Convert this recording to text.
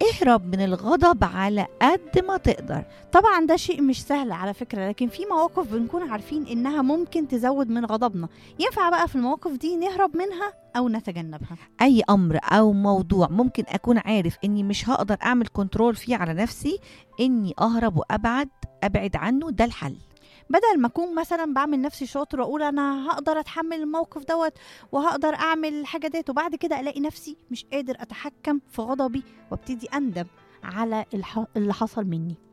اهرب من الغضب على قد ما تقدر طبعا ده شيء مش سهل على فكرة لكن في مواقف بنكون عارفين إنها ممكن تزود من غضبنا ينفع بقى في المواقف دي نهرب منها أو نتجنبها اي امر او موضوع ممكن اكون عارف اني مش هقدر اعمل كنترول فيه على نفسي اني اهرب وابعد ابعد عنه ده الحل بدل ما أكون مثلا بعمل نفسي شاطر وأقول أنا هقدر أتحمل الموقف دوت وهقدر أعمل الحاجة ديت وبعد كده ألاقي نفسي مش قادر أتحكم في غضبي وابتدي أندم على الح- اللي حصل مني